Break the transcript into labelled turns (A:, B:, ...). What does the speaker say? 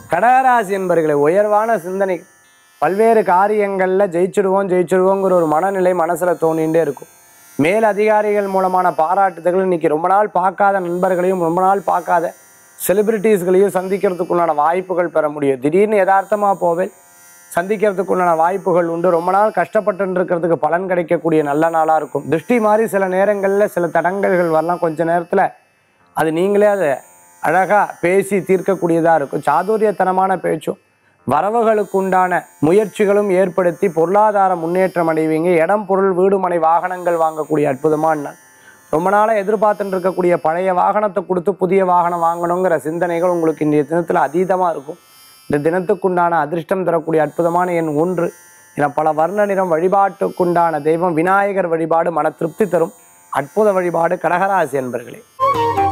A: கடகராசி என்பர்களை உயர்வான சிந்தனை பல்வேறு காரியங்களில் ஜெயிச்சிடுவோம் ஜெயிச்சிடுவோங்கிற ஒரு மனநிலை மனசில் தோணிகிட்டே இருக்கும் மேல் அதிகாரிகள் மூலமான பாராட்டுதல்கள் இன்னைக்கு ரொம்ப நாள் பார்க்காத நண்பர்களையும் ரொம்ப நாள் பார்க்காத செலிபிரிட்டிஸ்களையும் சந்திக்கிறதுக்குண்டான வாய்ப்புகள் பெற முடியும் திடீர்னு யதார்த்தமாக போவேன் சந்திக்கிறதுக்குண்டான வாய்ப்புகள் உண்டு ரொம்ப நாள் கஷ்டப்பட்டு இருக்கிறதுக்கு பலன் கிடைக்கக்கூடிய நல்ல நாளாக இருக்கும் திருஷ்டி மாதிரி சில நேரங்களில் சில தடங்கல்கள் வரலாம் கொஞ்ச நேரத்தில் அது நீங்களே அதை அழகாக பேசி தீர்க்கக்கூடியதாக இருக்கும் சாதுரியத்தனமான பேச்சும் வரவுகளுக்கு உண்டான முயற்சிகளும் ஏற்படுத்தி பொருளாதார முன்னேற்றம் அடைவீங்க இடம் பொருள் வீடு மனை வாகனங்கள் வாங்கக்கூடிய அற்புதமான நாள் ரொம்ப நாளாக எதிர்பார்த்துட்டு இருக்கக்கூடிய பழைய வாகனத்தை கொடுத்து புதிய வாகனம் வாங்கணுங்கிற சிந்தனைகள் உங்களுக்கு இன்றைய தினத்தில் அதீதமாக இருக்கும் இந்த தினத்துக்குண்டான அதிர்ஷ்டம் தரக்கூடிய அற்புதமான எண் ஒன்று என பல வர்ண நிறம் வழிபாட்டுக்குண்டான தெய்வம் விநாயகர் வழிபாடு மன திருப்தி தரும் அற்புத வழிபாடு கடகராசி என்பர்களே